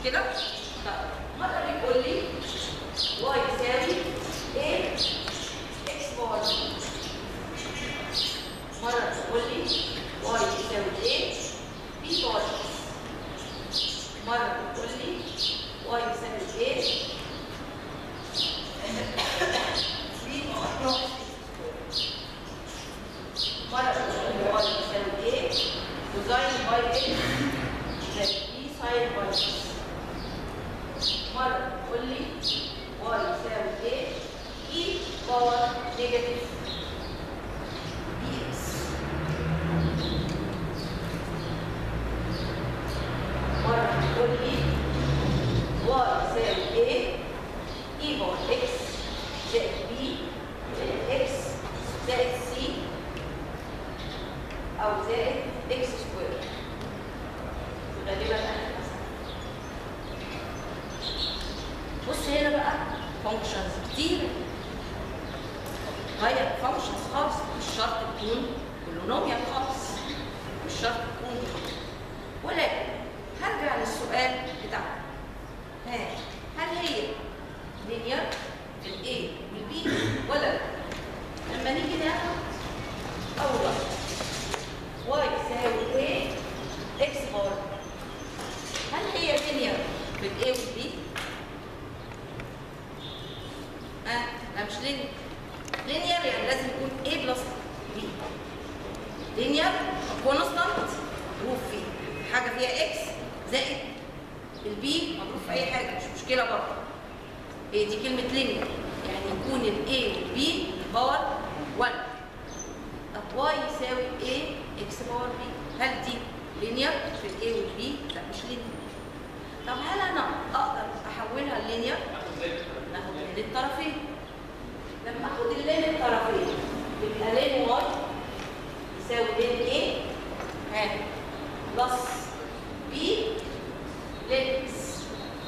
كده؟ طيب مرة بيقول لي واي يساوي ايه اكس بار مرة بيقول لي واي يساوي ايه بي بار مرة بيقول لي واي يساوي ايه بي بار مرة بيقول لي واي يساوي ايه كوزاين باي اكس زائد بي ساين باي اكس مرة تقول لي واي يساوي ايه اي باور نيجاتيف بي اكس مرة تقول لي واي يساوي ايه اي باور اكس زائد بي اكس زائد سي او زائد اكس سكوير غالبا انا بص هنا بقى فانكشنز كتير غير فانكشنز خالص مش شرط تكون بولينوميال خالص مش شرط تكون ولكن هرجع للسؤال بتاعنا ها هل هي لينير في الاي والبي ولا لا؟ لما نيجي ناخد اول واحده واي يساوي ايه اكس بار هل هي لينير في الاي والبي؟ ها لا مش لينير لينير يعني لازم يكون A بلس B لينير كونستانت مضروب في حاجه فيها اكس زائد البي مضروب في اي حاجه مش مشكله برضه هي دي كلمه لينير يعني يكون الاي والبي باور 1 طب واي يساوي A اكس باور B هل دي لينير في الاي والبي؟ لا مش لينير طب هل انا اقدر احولها للينير؟ ناخد لين الطرفين لما اخد اللين الطرفين يبقى لين واي يساوي لين ايه ها بلس بي لين اكس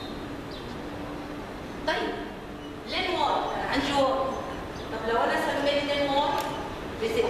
طيب لين واي انا عندي واي طب لو انا سميت لين واي بزد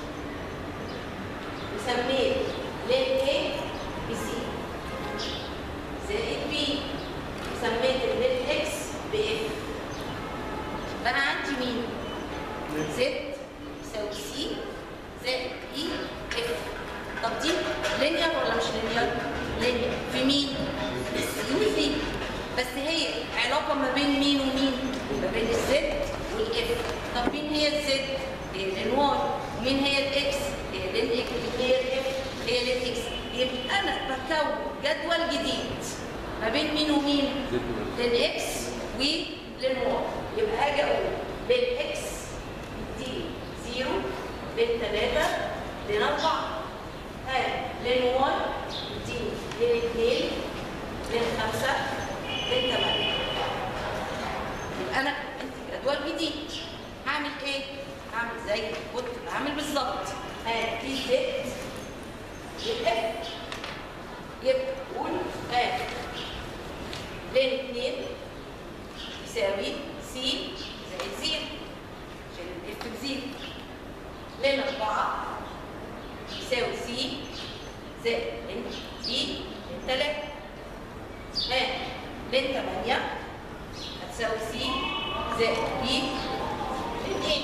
وسميت لين ايه بسي زائد بي وسميت اللين اكس باف فانا عندي مين زد يساوي سي زائد اي اف طب دي لينير ولا مش لينير لينير في مين السي والبي بس هي علاقه ما بين مين ومين ما بين الزد والاف طب مين هي الزد هي لين واي ومين هي الاكس هي لين اكس هي الاف هي لين اكس يبقى انا بكون جدول جديد ما بين مين ومين لين اكس ولين واي يبقى هاجي اقول لين اكس دي زيرو لين ثلاثة لين أربعة ها لين واي دي لين اثنين لين خمسة لين ثمانية يبقى أنا أنت جدول جديد هعمل إيه؟ هعمل زي كنت بعمل بالظبط ها في زد يبقى يبقى قول ها لين اثنين يساوي سي زائد زيرو عشان الاف بزيرو لين أربعة يساوي سي زائد لين بي لين تلاتة ها لين تمانية هتساوي سي زائد بي لين ايه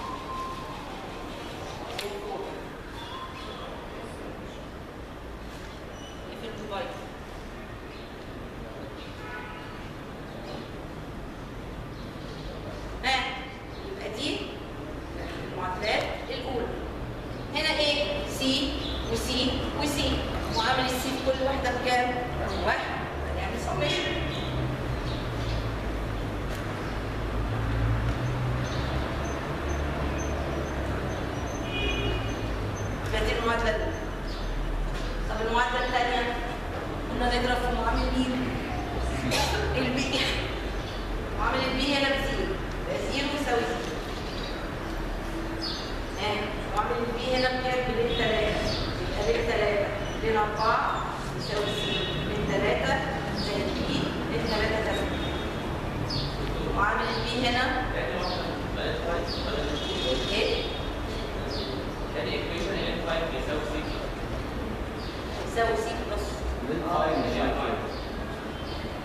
لين فور في الديفايس ها يبقى دي المعادلات الاولى هنا ايه سي وسي وسي وعامل السي في كل واحده بكام واحد هنعمل سميشن فدي المعادله الاولى طب المعادله الثانيه قلنا نضرب في معامل مين البي معامل البي هنا بزيرو يبقى زيرو يساوي زيرو ها معامل البي هنا بكام بلين ثلاثة يبقى لين ثلاثة لين أربعة يساوي زيرو لين ثلاثة زائد بي لين ثلاثة ثلاثة معامل البي هنا ايه يعني equation n5 بيساوي 6 يساوي سي بلس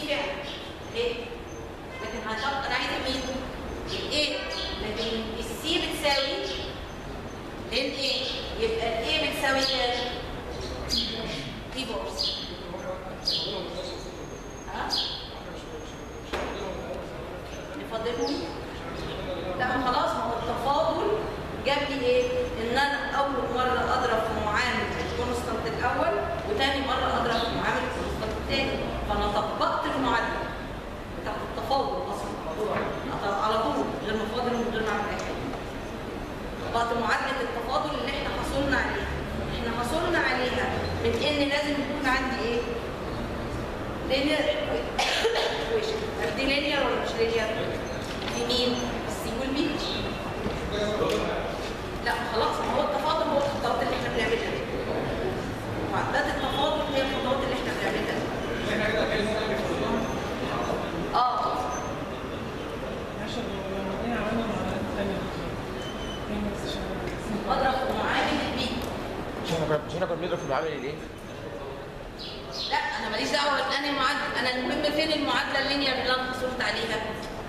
فعلا ايه لكن هشق انا عايزه مين الايه لكن السي بتساوي الايه يبقى الايه بتساوي كام ديفورس ها نفضلهم لا ما خلاص ما هو التفاضل جاب لي ايه ان انا اول مره اضرب في معامل الكونستانت الاول وتاني مره اضرب في معامل الكونستانت الثاني فانا طبقت المعادله بتاعت التفاضل اصلا أط- على طول غير مفاضل ومن غير ما اعمل اي حاجه طبقت معادله التفاضل اللي احنا حصلنا عليها احنا حصلنا عليها من ان لازم يكون عندي ايه لينير ايكويشن دي لينير ولا مش لينير في مين السي والبي لا خلاص ما هو التفاضل هو الخطوات اللي احنا بنعملها دي معدات التفاضل هي الخطوات اللي احنا بنعملها دي اه عشان لما جينا عملنا معادلات تانية هي نفس الشيء. بضرب في معامل البي مش احنا كنا مش احنا كنا بنضرب في المعامل الايه؟ لا انا ماليش دعوه بانهي معادله انا المهم فين المعادله اللينير اللي انا حصلت عليها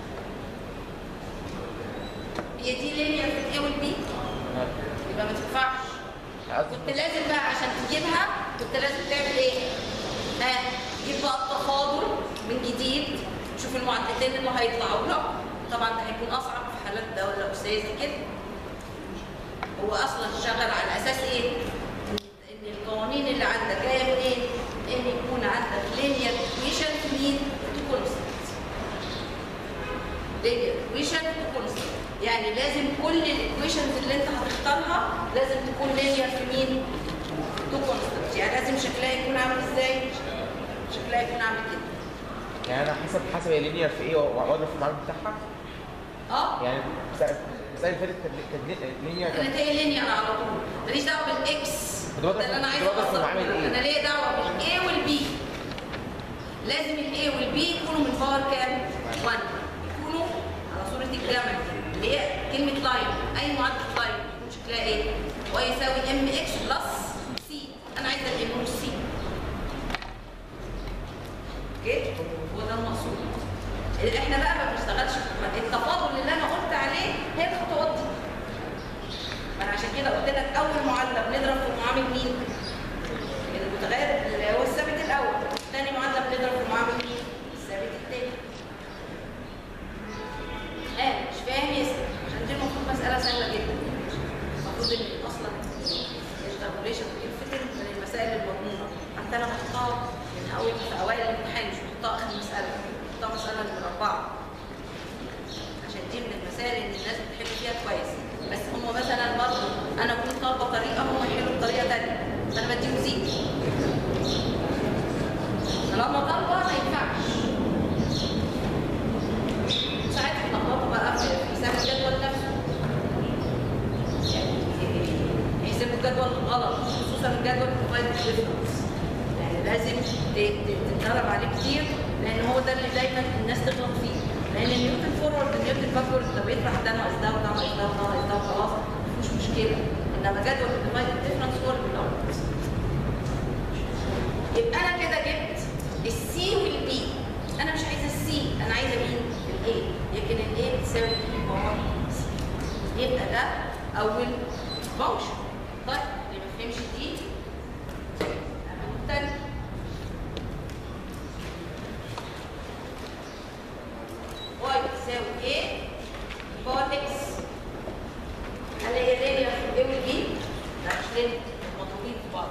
هي دي لينير في الاي والبي يبقى ما تنفعش كنت لازم بقى عشان تجيبها كنت لازم تعمل ايه؟ ها تجيب بقى التفاضل من جديد تشوف المعدتين اللي هيطلعوا لك طبعا ده هيكون اصعب في حالات ده ولا استاذ كده هو اصلا شغال على اساس ايه؟ ان إن القوانين اللي عندك جايه من ايه؟ ان يكون عندك لينير ايكويشن في مين؟ تو كونستنت لينير ايكويشن تو كونستنت يعني لازم كل الايكويشنز اللي انت هتختارها لازم تكون لينير في مين؟ تو كونستنت يعني لازم شكلها يكون عامل ازاي؟ شكلها يكون عامل كده يعني انا حسب حسب هي لينير في ايه واضرب في المعامل بتاعها اه يعني المسألة المسألة اللي فاتت كانت كانت لينير انا تلاقي لينير على طول ماليش دعوه بالاكس كنت بضرب- ده اللي انا كنت عايزه بضرب في اوصله معامل إيه؟ انا ليه دعوه بالاي والبي لازم الاي والبي يكونوا من باور كام 1 يكونوا على صوره الجمل اللي هي كلمه لاين اي معادله لاين يكون شكلها ايه واي يساوي ام اكس بلس سي انا عايزه الام مش سي اوكي هو ده المقصود احنا بقى ما بنشتغلش في التفاضل اللي انا قلت عليه هي الخطوات دي ما انا عشان كده قلت لك اول معادله بنضرب في معامل مين؟ المتغير اللي هو الثابت الاول، ثاني معادله بنضرب في معامل مين؟ الثابت الثاني. اه مش فاهم يسأل عشان دي المفروض مساله سهله جدا. المفروض ان اصلا الانتربوليشن والانفتن من المسائل المضمونه، حتى انا بحطها من اول في اوائل الامتحان مش بحطها اخر مساله، بحطها مساله مربعه. عشان دي من المسائل اللي الناس بتحل فيها كويس بس هم مثلا برضه انا كنت طالبه طريقه هم يحلوا بطريقه ثانيه فانا بديهم زيرو طالما طالبه ما ينفعش ساعات بنغلطوا بقى في في حساب الجدول نفسه يعني يحسبوا الجدول غلط خصوصا الجدول ديفايد ديفرنس يعني لازم ت- ت- تتدرب عليه كتير لان هو ده اللي دايما الناس تغلط فيه لان النيوتن فورورد النيوتن باكورد ده بيطرح ده ناقص ده وده ناقص ده وده ناقص ده وخلاص مفيش مشكله انما جدول الديفايد ديفرنس هو اللي بيغلط يبقى انا كده جبت السي والبي انا مش عايزه السي انا عايزه مين الاي لكن الاي بتساوي اي باور سي يبقى ده اول فانكشن طيب اللي ما فهمش دي اعمل التاني واي بتساوي ايه باور اكس هل هي لينير في الاي والبي؟ لا مش لينير مضروبين في بعض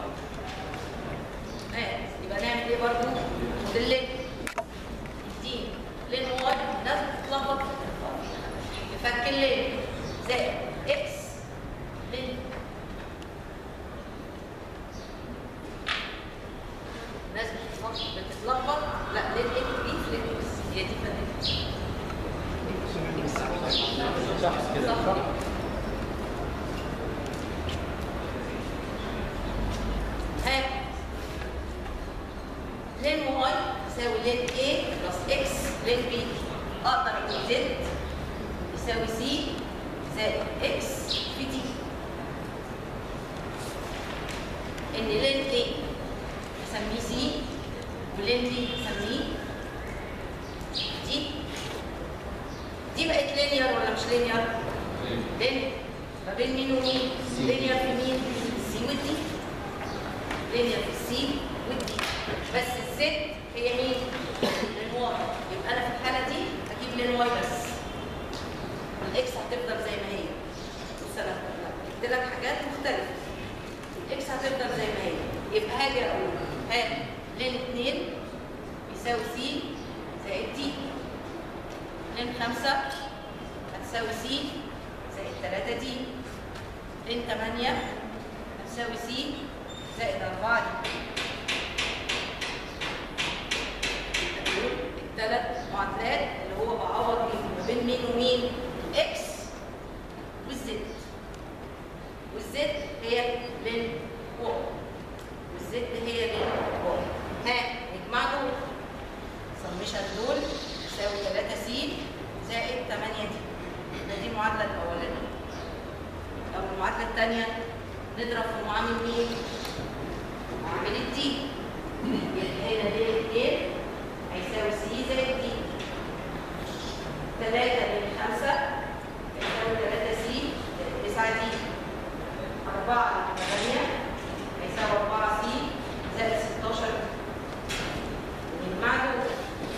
آه، يبقى نعمل ايه برضو؟ خد اللين دي لين واي لازم تتلخبط نفك اللين زائد اكس لين الناس بتتلخبط بتتلخبط لا لين اكس بي في لين اكس هي دي فاتت صح كده صح صح ها لين واي يساوي لين A بلس اكس لين B اقدر اقول زد يساوي سي زائد اكس في دي ان لين A اسميه سي ولين دي اسميه لينير ولا مش لينير؟ لينير ما بين مين ومين؟ لينير في مين؟ السي والدي لينير في السي والدي بس الزد هي مين؟ لين واي يبقى انا في الحاله دي اجيب لين واي بس الاكس هتفضل زي ما هي بص انا جبت لك حاجات مختلفه الاكس هتفضل زي ما هي يبقى هاجي اقول ها لين 2 يساوي سي زائد دي لين 5 هتساوي سي زائد 3 دي لين 8 هتساوي سي زائد 4 دي الثلاث معادلات اللي هو بعوض بيهم ما بين مين ومين؟ اكس والزد والزد هي لين واي والزد هي لين واي ها نجمع دول سمشن دول يساوي 3 سي زائد 8 دي ده دي المعادله الاولانيه طب المعادله الثانيه نضرب في معامل مين؟ معامل الدي يبقى هنا دي 2 هيساوي سي زائد دي 3 من 5 هيساوي 3 سي زائد 9 دي 4 من 8 هيساوي 4 سي زائد 16 نجمع دول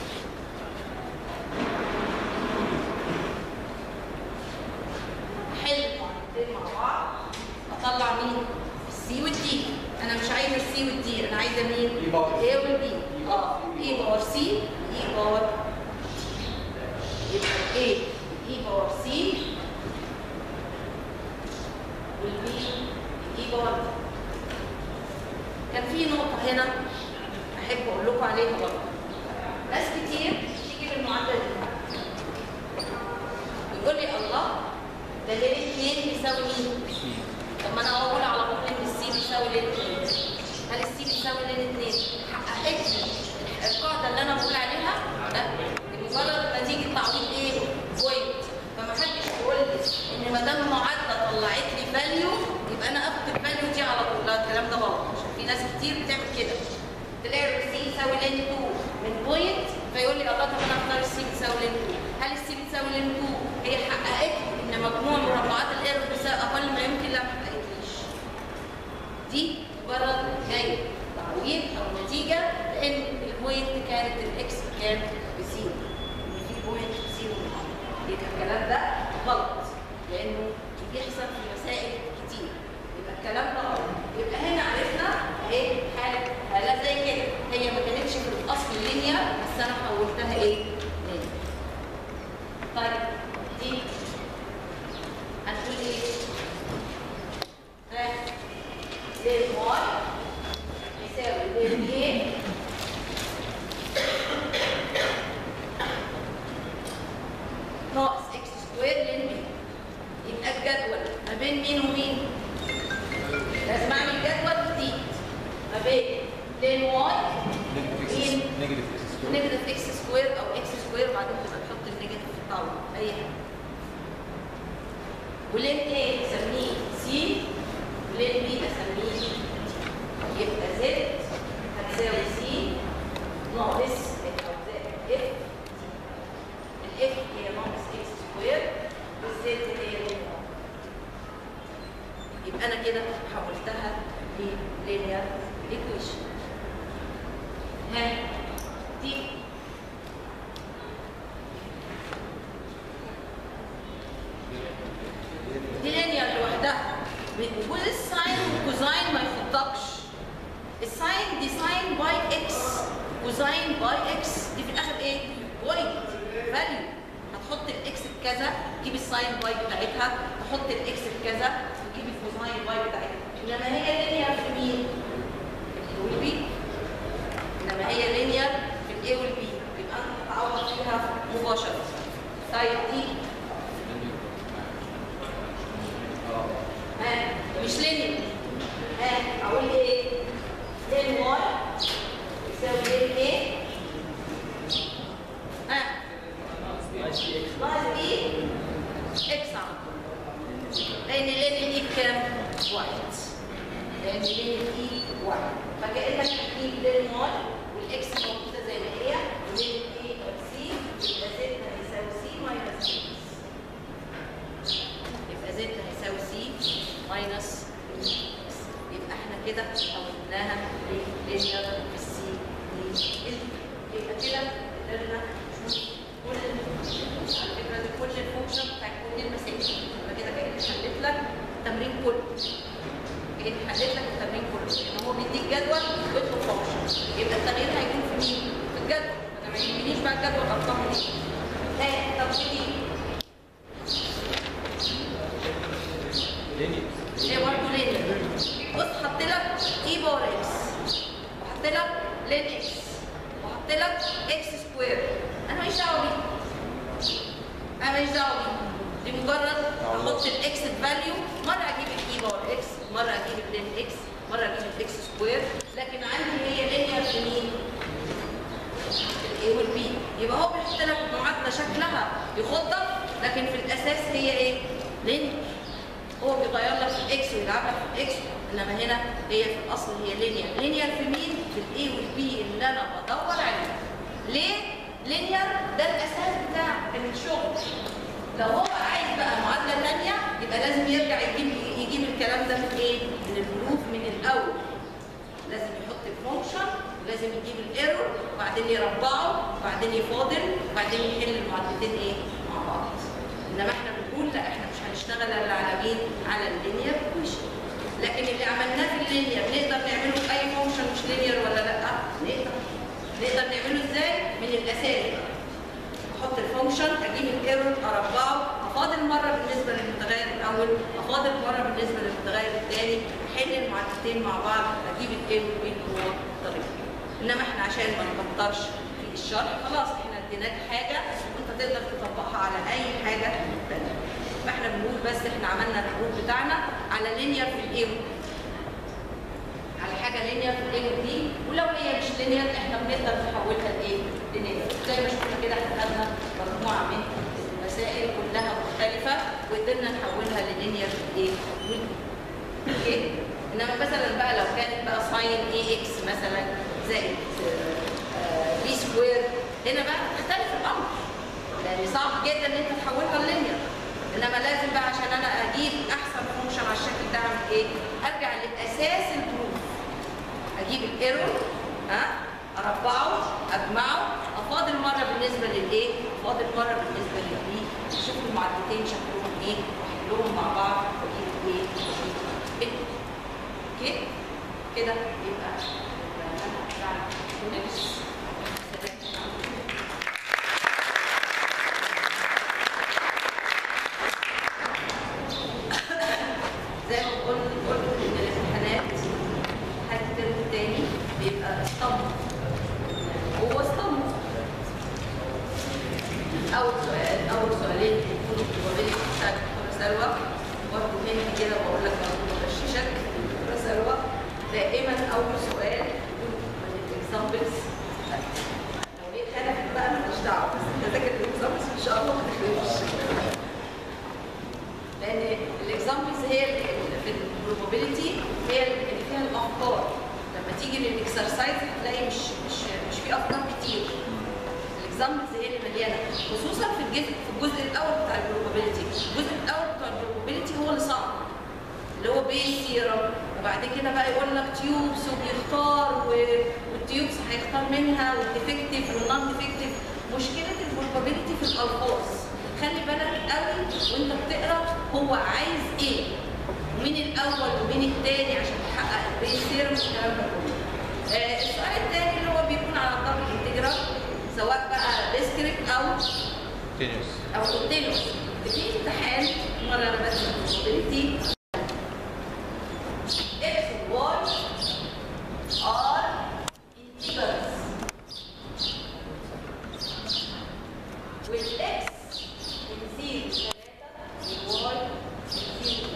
احل المعادلتين مع بعض اطلع مين؟ السي والدي انا مش عايزه السي والدي انا عايزه مين؟ E باور. ايه والبي اه اي باور سي اي باور يبقى ايه اي باور سي والبي اي باور دي. كان في نقطه هنا احب اقول لكم عليها برضه ناس كتير تيجي بالمعادله دي يقول لي الله ده ليه الاثنين بيساوي مين؟ طب ما انا اقول على طول ان السي بيساوي لين اثنين هل السي بيساوي لين اثنين؟ حققت لي القاعده اللي انا بقول عليها لا دي مجرد نتيجه تعويض ايه؟ بوينت فما حدش يقول لي ان ما دام معادله طلعت لي فاليو يبقى انا اخد الفاليو دي على طول لا الكلام ده غلط عشان في ناس كتير بتعمل كده تلاقي السي يساوي لين 2 من بوينت فيقول لي الله طب انا اختار السي بتساوي لين 2 هل السي بتساوي لين 2 هي حققت لي ان مجموع مربعات الايرور بيساوي اقل ما يمكن لا ما حققتليش دي مجرد جاي تعويض او نتيجه لان البوينت كانت الاكس كان بزيرو ان في بوينت بزيرو يبقى الكلام ده غلط لانه بيحصل في مسائل كتير يبقى الكلام ده غلط يبقى هنا عرفنا اهي حاله حاله زي كده هي ما كانتش في الاصل لينير بس انا حولتها ايه؟ لينير طيب دي هنقول ايه؟ ها لين واي يساوي لين ايه؟ ناقص اكس سكوير لين بي يبقى الجدول ما بين مين ومين؟ لازم اعمل جدول جديد ما بين لين واي مين؟ نيجاتيف اكس سكوير نيجاتيف اكس سكوير او اكس سكوير وبعدين تبقى تحط النيجاتيف في الطاوله اي حاجه ولين ايه اسميه سي ولين بي اسميه دي. يبقى زد هتساوي سي ناقص او زائد اف الاف هي ناقص اكس سكوير والزد هي لين يبقى انا كده حولتها للينير ايكويشن ها دي دي لينير لوحدها وجود الساين والكوزاين ما يفضكش الساين دي ساين باي اكس كوزاين باي اكس دي في الاخر ايه؟ بوينت فاليو هتحط الاكس بكذا تجيب الساين باي بتاعتها تحط الاكس بكذا تجيب الكوزاين باي بتاعتها انما هي لينير في مين؟ في والبي انما هي لينير في الاي والبي يبقى انت هتعوض فيها مباشره طيب دي ها مش لينير ها اقول ايه لين واي يساوي لين ايه ها ناقص بي اكس على طول. لان لين الاي بكام؟ واحد لان لين الاي واحد فكانك هتجيب لين واي والاكس موجوده زي ما هي ولين الاي سي يبقى زد هيساوي سي ماينس قدرنا نشوف كل على فكره دي كل الفانكشن بتاع كل المسائل يبقى كده كانت حلت لك التمرين كله كانت حلت لك التمرين كله لان هو بيديك جدول ويطلب فانكشن يبقى التغيير هيكون في مين؟ في الجدول انا ما يهمنيش بقى الجدول ارقامه ايه ها طب ودي هي برضه لين بص حط لك اي باور اكس وحط لك لين اكس وحط لك اكس سكوير انا ماليش دعوه بيه انا ماليش دعوه بيه دي مجرد احط الاكس فاليو مره اجيب الاي باور اكس مره اجيب اللين اكس مره اجيب الاكس سكوير لكن عندي هي لينير في مين؟ الاي والبي يبقى هو بيحط لك معادله شكلها يخضك لكن في الاساس هي ايه؟ لينير هو بيغير لك في الاكس ويلعب لك في الاكس انما هنا هي في الاصل هي لينير لينير في مين؟ في الاي والبي اللي انا بدور عليه ليه؟ لينير ده الاساس بتاع الشغل لو هو عايز بقى معادله ثانيه يبقى لازم يرجع يجيب يجيب الكلام ده من ايه؟ من البروف من الاول لازم يحط الفانكشن ولازم يجيب الايرور وبعدين يربعه وبعدين يفاضل وبعدين يحل المعادلتين ايه؟ مع بعض انما احنا بنقول لا احنا مش هنشتغل الا على مين؟ على اللينير ايكويشن لكن اللي عملناه في اللينير نقدر نعمله في اي فانكشن مش لينير ولا لا؟ نقدر نقدر نعمله ازاي؟ من الاساس احط الفانكشن اجيب الايرور اربعه افاضل مره بالنسبه للمتغير الاول افاضل مره بالنسبه للمتغير الثاني احل المعادلتين مع بعض اجيب الايرور اللي هو الطريقه انما احنا عشان ما نكترش في الشرح خلاص احنا اديناك حاجه وانت تقدر تطبقها على اي حاجه ثانيه فاحنا بنقول بس احنا عملنا الحروف بتاعنا على لينير في الايرور على حاجه لينير في الاي دي ولو هي مش لينير احنا بنقدر نحولها لايه؟ لينير زي ما شفنا كده احنا خدنا مجموعه من المسائل كلها مختلفه وقدرنا نحولها للينير في الايه؟ اوكي؟ انما مثلا بقى لو كانت بقى ساين اي اكس مثلا زائد بي سكوير هنا بقى تختلف الامر لان صعب جدا ان انت تحولها للينير انما لازم بقى عشان انا اجيب احسن فانكشن على الشكل ده اعمل ايه؟ ارجع لاساس البروف اجيب الايرور ها اربعه اجمعه افاضل مره بالنسبه للايه؟ افاضل مره بالنسبه للبي اشوف المعادلتين شكلهم ايه؟ واحلهم مع بعض واجيب الايه؟ واجيب اوكي؟ كده يبقى نفس زي ما قلت قلت ان الامتحانات حد الترم التاني بيبقى اسطمبة هو اسطمبة اول سؤال اول سؤالين بيكونوا probability بتاعت دكتورة سلوى برضه هنا كده بقول لك برضه بغششك دكتورة سلوى دائما اول سؤال يكون من الاكزامبلز لو هي خلفت بقى ماليش دعوه بس انت ذاكر الاكزامبلز ان شاء الله ما تخلفش لان الاكزامبلز هي اللي في البروبابيلتي هي اللي فيها الافكار لما تيجي للاكسرسايز هتلاقي مش مش مش في افكار كتير الاكزامبلز هي اللي مليانه خصوصا في الجزء في الجزء الاول بتاع البروبابيلتي الجزء الاول بتاع البروبابيلتي هو اللي صعب اللي هو بيس ثيرم وبعد كده بقى يقول لك تيوبس وبيختار و- والتيوبس هيختار منها والديفكتيف والنون ديفكتيف مشكله البروبابيلتي في الالفاظ خلي بالك قوي وانت بتقرا هو عايز ايه ومين الاول ومين الثاني عشان تحقق البيس ثيرم والكلام ده كله آه، السؤال الثاني اللي هو بيكون على الدبل انتجرال سواء بقى ديسكريت او تنس او كونتينوس في امتحان مره انا بدرس probability x و y are integers والاكس من 0 3 والواي من 0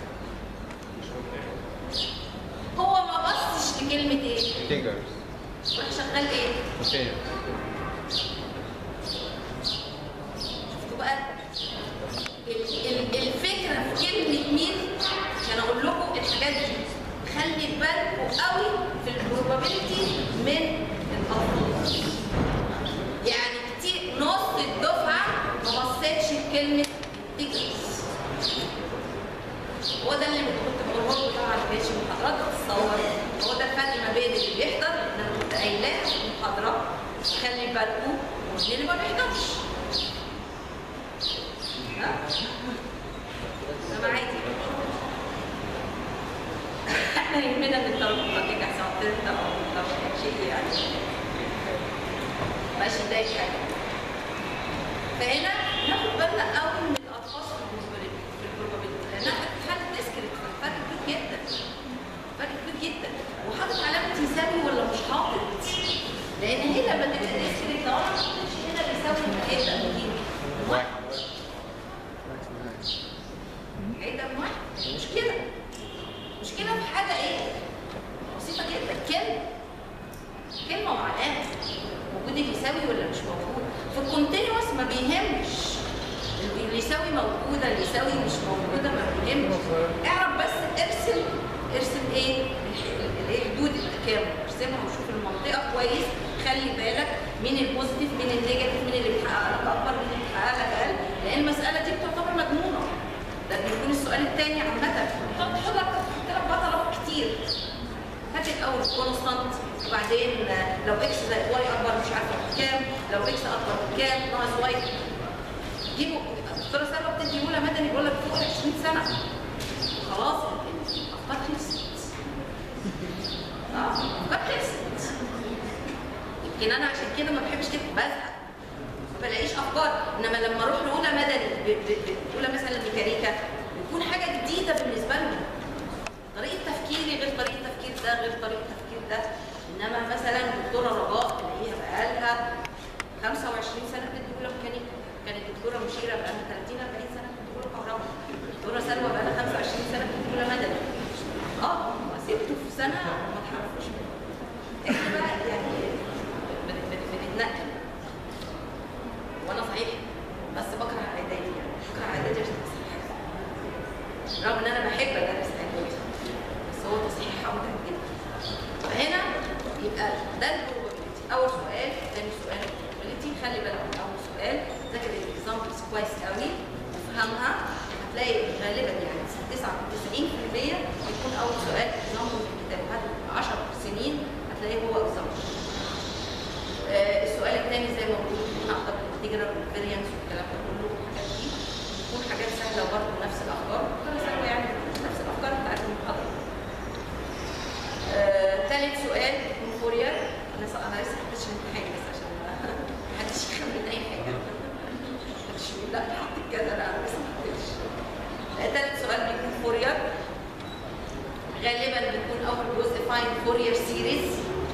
3 هو ما بصش لكلمه ايه؟ تيجرز راح شغال ايه؟ تنس شفتوا بقى ال- ال- الفكره في كلمه مين عشان اقول لكم الحاجات دي خلي بالكم قوي في البروبابيلتي من الالفاظ يعني كتير نص الدفعه ما بصتش لكلمه تيجرز هو ده اللي كنت بقوله لكم طبعا في المحاضرات بتتصور هو ده الفرق ما بين اللي بيحضر ان انا كنت قايلاه في المحاضره خلي بالكم مين اللي ما بيحضرش ها ده عادي احنا يهمنا ان الطلبه تنجح سواء تنجح او او شيء يعني ماشي ده حاجه فهنا ناخد بالنا قوي من الاشخاص في البروبابيلتي لانها حاله ديسكريت فرق كبير جدا فرق كبير جدا وحاطط علامه يساوي ولا مش حاطط لان هي لما تبقى ديسكريت لو انا ما حطيتش هنا بيساوي يبقى ايه ده مين؟ واحد هيبقى واحد مشكله مشكله في حاجه ايه؟ بسيطه جدا كلمه كلمه وعلامه موجود اللي يساوي ولا مش موجود في الكونتينوس ما بيهمش اللي يساوي موجوده اللي يساوي مش موجوده ما بيهمش اعرف بس ارسم ارسم ايه الايه حدود التكامل ارسمها وشوف المنطقه كويس خلي بالك مين البوزيتيف مين النيجاتيف مين اللي بيحقق لك اكبر مين اللي بيحقق لك اقل لان المساله دي بتعتبر مجنونه ده بيكون السؤال الثاني عامه تقعد تحط لك تحط لك بقى طلبات كتير هات الاول كونستانت وبعدين لو اكس زائد واي اكبر مش عارفه بكام لو اكس اكبر بكام ناقص واي جيبوا الدكتوره سلمى بتدي اولى مدني بيقول لك فوق ال 20 سنه خلاص الافكار خلصت اه الافكار خلصت يمكن انا عشان كده ما بحبش كده بزهق ما بلاقيش افكار انما لما اروح لاولى مدني ب- ب- ب- اولى مثلا ميكانيكا بتكون حاجه جديده بالنسبه لهم طريقه تفكيري غير طريقه تفكير ده غير طريقه تفكير ده انما مثلا دكتوره رجاء تلاقيها بقالها 25 سنه بتدي اولى ميكانيكا كانت دكتوره مشيره بقالها 30 40 سنه بتدي اولى كهرباء دكتوره سلوى بقالها 25 سنه بتدي اولى مدني اه سبته في سنه ما تعرفوش احنا بقى يعني بن- بن- بنتنقل وانا صحيح بس بكره اعدادي يعني بكره اعدادي عشان تصحيح رغم ان انا بحب ادرس اعدادي بس هو تصحيحها متعب جدا فهنا يبقى ده البروبابيلتي اول سؤال ثاني سؤال البروبابيلتي خلي بالك من اول سؤال ذاكر الاكزامبلز كويس قوي وافهمها هتلاقي غالبا يعني 99% يكون اول سؤال اكزامبل في الكتاب هات 10 سنين هتلاقيه هو اكزامبل آه، السؤال الثاني زي ما قلت لكم اقدر الانتجرال والفيريانس والكلام ده كله الحاجات دي تكون حاجات سهله وبرضه نفس الافكار كلها سهله يعني نفس الافكار بتاعت المحاضره. آه، ثالث سؤال من فورير انا ص- انا لسه ما حطيتش الامتحان بس عشان ما ما حدش يخمن اي حاجه. ما حدش يقول لا حطيت كذا لا انا لسه ما حطيتش. آه، ثالث سؤال بيكون فورير غالبا بيكون اول جزء فاين فورير سيريز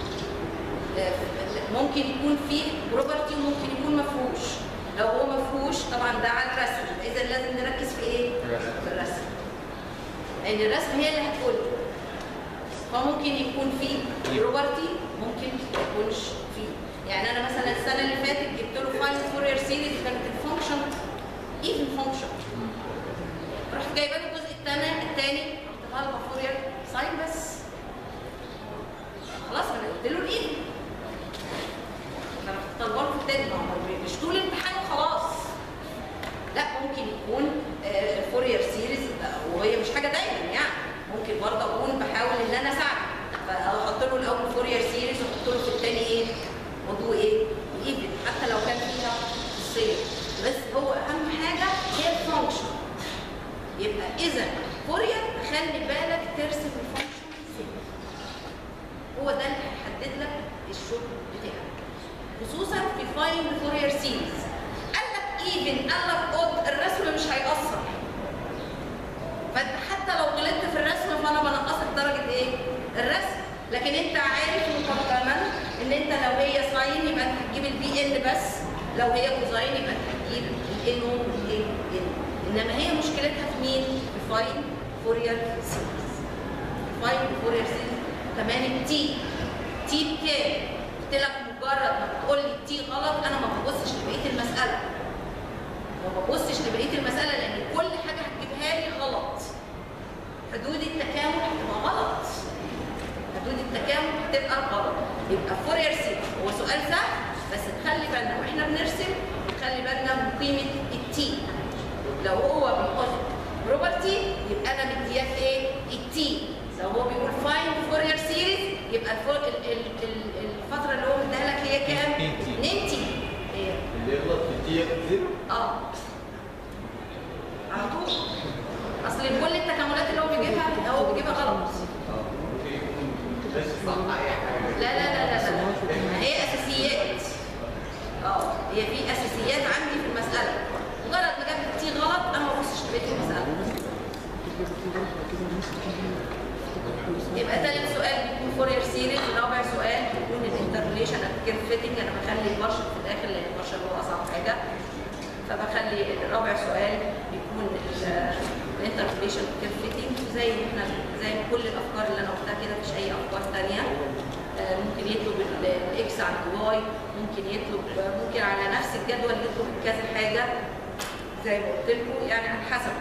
ممكن يكون فيه بروبرتي وممكن يكون ما فيهوش لو هو ما فيهوش طبعا ده على الرسم اذا لازم نركز في ايه الرسم. في الرسم لان الرسم هي اللي هتقول فممكن يكون فيه بروبرتي ممكن ما يكونش فيه يعني انا مثلا السنه اللي فاتت جبت له فاين فورير سيريز كانت الفانكشن ايفن فانكشن رحت جايبه له الجزء الثاني الثاني رحت طالبه فورير ساين بس خلاص انا قلت له الايفن انا طالبه له في التاني ما هو مش طول الامتحان وخلاص لا ممكن يكون آه، فورير سيريز وهي مش حاجه دايما يعني ممكن برضه اكون بحاول ان انا اساعده فاحط له الاول فورير سيريز واحط له في الثاني ايه موضوع ايه الايفن حتى لو كان فيها خصوصيه بس هو اهم حاجه هي الفانكشن يبقى اذا فورير خلي بالك ترسم الفانكشن فين هو ده اللي هيحدد لك الشغل بتاعك خصوصا في فايند فورير سيريز قال لك ايفن قال لك اود الرسم مش هيأثر فانت حتى لو غلطت في الرسم فانا بنقصك درجه ايه؟ الرسم لكن انت عارف مقدما ان انت لو هي ساين يبقى انت هتجيب البي ان بس لو هي كوزاين يبقى انت هتجيب الان والايه ان انما هي مشكلتها في مين؟ في فاين فورير سيريز فاين فورير سيريز كمان التي تي بكام؟ قلت لك مجرد ما تقول لي التي غلط انا ما ببصش لبقيه المساله ما ببصش لبقيه المساله لان كل حاجه هتجيبها لي غلط حدود التكامل هتبقى غلط حدود التكامل هتبقى غلط يبقى فورير سيريز هو سؤال سهل بس نخلي بالنا واحنا بنرسم نخلي بالنا من قيمه التي لو هو بيقول بروبرتي يبقى انا مدياك ايه التي لو هو بيقول فاين فورير سيريز يبقى الفور ال ال ال الفتره اللي هو مديها لك هي كام 2T. 2 تي إيه، اساسيات زيرو اه على طول اصل كل التكاملات اللي هو بيجيبها هو بيجيبها غلط ممكن يكون بس صح اي حاجه لا لا لا لا لا هي اساسيات اه هي في اساسيات عندي في المساله مجرد ما جابت تي غلط انا ما ببصش لبقيه المساله يبقى ثالث سؤال بيكون فورير سيريز رابع سؤال بيكون الانترليشن كيرف فيتنج انا بخلي البشر في الاخر لان البشر هو اصعب حاجه فبخلي الرابع سؤال بيكون الانترليشن كيرف فيتنج زي ما احنا زي ما كل الافكار اللي انا قلتها كده مفيش اي افكار ثانيه ممكن يطلب ال- الاكس عن الواي ممكن يطلب ممكن على نفس الجدول يطلب كذا حاجه زي ما قلت لكم يعني على حسب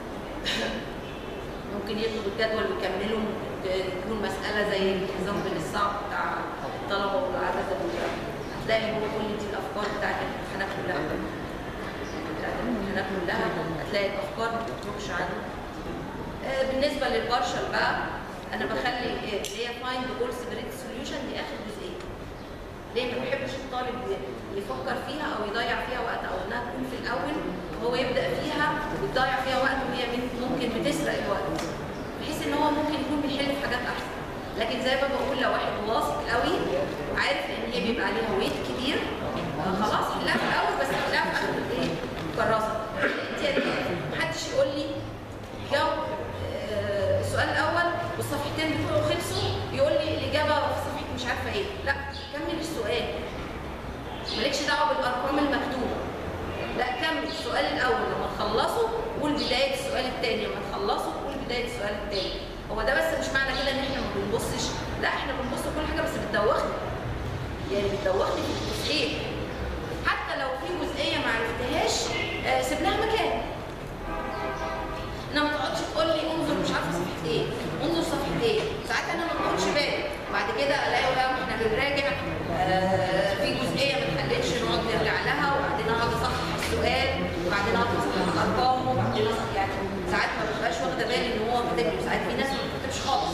ممكن يطلب الجدول ويكمله ممكن تكون مسألة زي الإكزامبل الصعب بتاع الطلبة والعدد ال- هتلاقي هو كل دي الأفكار بتاعت الامتحانات كلها بتاعت الامتحانات كلها هتلاقي الأفكار ما بتخرجش عنه آه، بالنسبة للبارشل بقى أنا بخلي آه، اللي هي فايند اول سيبريت سوليوشن دي آخر جزئية ليه ما بحبش الطالب يفكر فيها او يضيع فيها وقت او انها تكون في الاول هو يبدا فيها ويضيع فيها وقت وهي من- ممكن بتسرق الوقت بحيث ان هو ممكن يكون بيحل في حاجات احسن لكن زي ما بقول لو واحد واثق قوي وعارف ان هي بيبقى عليها ويت كبير آه خلاص حلها في الاول بس حلها في اخر الايه الكراسه انت يا ريت محدش يقول لي جاوب آه، السؤال الاول والصفحتين بتوعه خلصوا يقول لي الاجابه في صفحه مش عارفه ايه لا كمل السؤال مالكش دعوه بالارقام المكتوبه لا كمل السؤال الاول لما تخلصه قول بدايه السؤال الثاني لما تخلصه قول بدايه السؤال الثاني هو ده بس مش معنى كده ان احنا ما بنبصش لا احنا بنبص كل حاجه بس بتدوخني يعني بتدوخني في الجزئيه حتى لو في جزئيه ما عرفتهاش آه، سيبناها مكان انما ما تقعدش تقول لي انظر مش عارفه صفحه ايه انظر صفحه ايه ساعات انا ما باخدش بالي بعد كده الاقي بقى احنا بنراجع آه في جزئيه ما اتحلتش نقعد نرجع لها وبعدين اقعد اصحح السؤال وبعدين اقعد اصحح ارقامه وبعدين أصحح يعني ساعات ما ببقاش واخده بالي ان هو كاتب لي ساعات في ناس ما بتكتبش خالص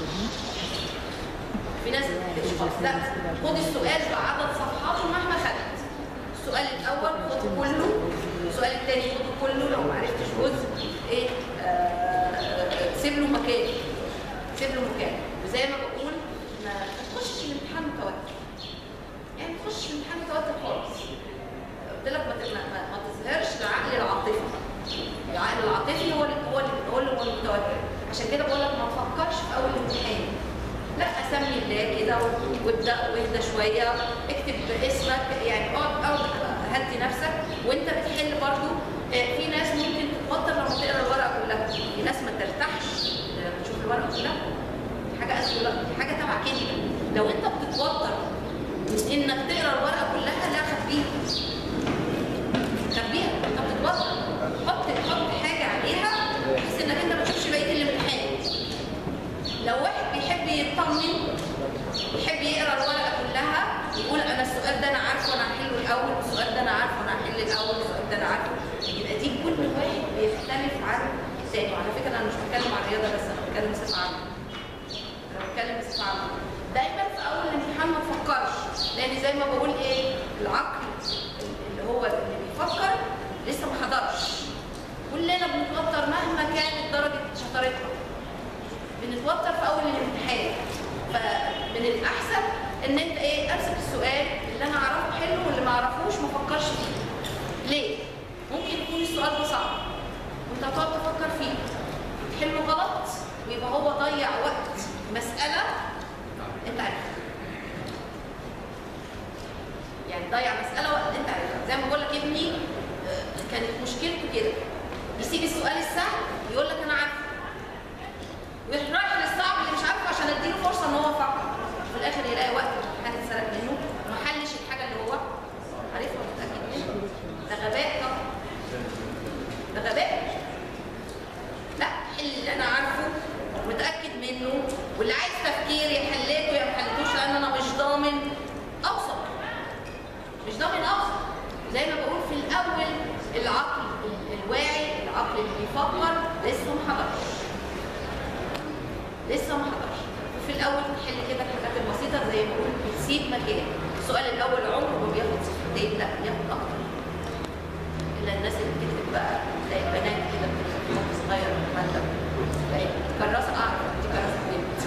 في ناس ما بتكتبش خالص لا خد السؤال بعدد صفحاته مهما خدت السؤال الاول خده كله السؤال الثاني خده كله لو ما عرفتش جزء ايه آه سيب له مكان سيب له مكان وزي ما بقول ما تخش الامتحان متوتر يعني تخش الامتحان متوتر خالص قلت لك ما ت- ما, ما, ما تظهرش العقل العاطفي العقل العاطفي هو اللي هو اللي هو اللي هو المتوتر عشان كده بقول لك ما تفكرش في اول الامتحان لا اسمي الله كده وابدا واهدى شويه اكتب اسمك يعني اقعد اقعد هدي نفسك وانت بتحل برضو آه، في ناس ممكن تتوتر لما تقرا الورقه كلها في ناس ما ترتاحش لما تشوف الورقه كلها دي حاجه اسهل لا دي حاجه تبع كيمياء لو انت بتتوتر من انك تقرا الورقه كلها لا خبيها خبيها انت بتتوتر حط حط حاجه عليها بحيث انك انت ما تشوفش بقيه الامتحان لو واحد بيحب يطمن يحب يقرا الورقه كلها يقول انا السؤال ده انا عارفه انا هحله الاول السؤال ده انا عارفه انا هحل الاول السؤال ده انا عارفه يبقى دي كل واحد بيختلف عن الثاني وعلى فكره انا مش بتكلم عن الرياضه بس انا بتكلم بصفه عامه انا بتكلم بصفه عامه دايما في اول الامتحان ما تفكرش لان زي ما بقول ايه العقل اللي هو اللي بيفكر لسه ما حضرش كلنا بنتوتر مهما كانت درجه شطارتنا بنتوتر في اول الامتحان فمن الاحسن ان انت ايه امسك السؤال اللي انا اعرفه حلو واللي ما اعرفوش ما افكرش فيه ليه ممكن يكون السؤال ده صعب وانت هتقعد تفكر فيه تحله غلط ويبقى هو ضيع وقت مساله انت عارفها يعني ضيع مساله وقت انت عارفها زي ما بقول لك ابني آه، كانت مشكلته كده يسيب السؤال السهل يقول لك انا عارفه ويروح رايح للصعب اللي مش عارفه عشان اديله فرصه ان هو يفكر في الاخر يلاقي وقت الامتحان اتسرق منه وما حلش الحاجه اللي هو عارفها ومتاكد منها ده غباء طبعا ده غباء لا حل اللي انا عارفه متاكد منه واللي عايز تفكير يا حليته يا ما حليتوش لان انا مش ضامن اوصل مش ضامن اوصل زي ما بقول في الاول العقل ال- الواعي العقل اللي بيفكر لسه ما حضرش لسه ما حضرش وفي الاول تحل كده الحاجات البسيطه زي ما بقول بتسيب مكان السؤال الاول عمره ما بياخد صفحتين لا بياخد اكتر الناس اللي بتكتب بقى تلاقي بنات كده بتكتب صغير في المكتب تلاقي كراسه اعرف دي كراسه بنت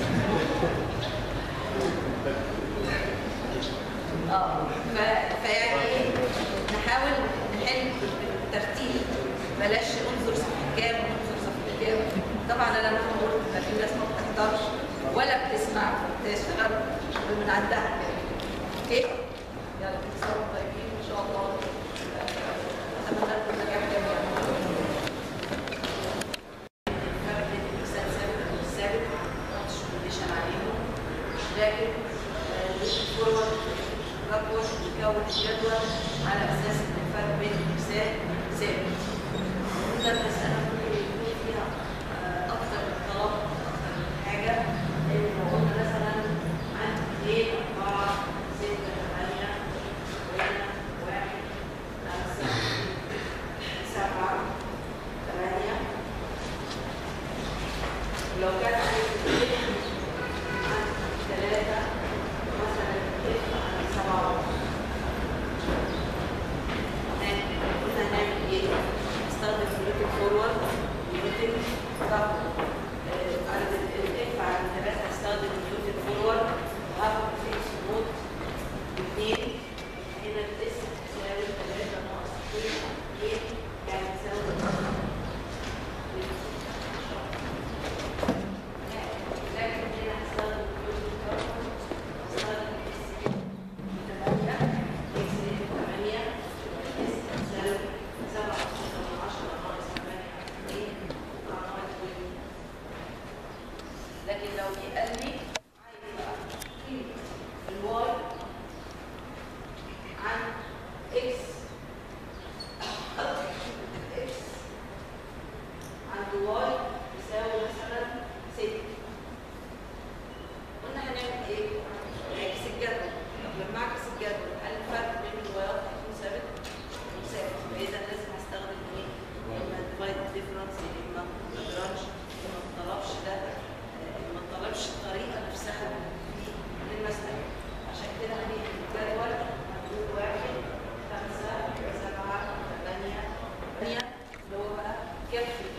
اه ف- فيعني ايه نحاول نحل بالترتيب بلاش انظر صفحه كام وانظر صفحه كام طبعا انا ممكن اقول ان في ناس ما بتحضرش ولا بتسمع بتشتغل من عندها كده اوكي يلا تصوروا طيبين ان شاء الله اتمنى لكم نجاح جميعا الفرق بين الانسان ثابت والثابت ما حطش كونديشن عليهم لكن الفورورد باكورد بيكون الجدول على اساس ان الفرق بين الاجزاء ثابت وده المساله ممكن يكون فيها آه، اكثر من طلب اكثر من حاجه لان لو قلنا مثلا عندي 2 4 6 8 وهنا 1 5 7 8 ولو كان عندي ثلاثة مثلا يطلع عن سبعة قلنا هنعمل ايه؟ نستخدم اليوتيوب فورورد اليوتيوب ضغط عدد الاف على ثلاثة هستخدم اليوتيوب فورورد وهاخد فيكس نوت اثنين هنا الاس تساوي ثلاثة ناقص اثنين اثنين يعني تساوي لكن هنا هستخدم اليوتيوب فورورد هستخدم اس 8 اس 8 اس تساوي 7 10 ناقص 8 2 لكن لو جه قال لي عايز بقى قيمة الواي عن اكس اكس عند واي يساوي مثلا 6 قلنا هنعمل ايه؟ نعكس الجدول طب لما اعكس الجدول هل الفرق بين الوايات هيكون ثابت؟ هيكون ثابت يبقى اذا لازم استخدم ايه؟ اما ديفايد ديفرنس اما لagrange ما طلبش ده آه، ما طلبش الطريقه نفسها في المساله عشان كده هنيجي الجدول هنقول واحد خمسة سبعة ثمانية ثمانية اللي هو بقى كافي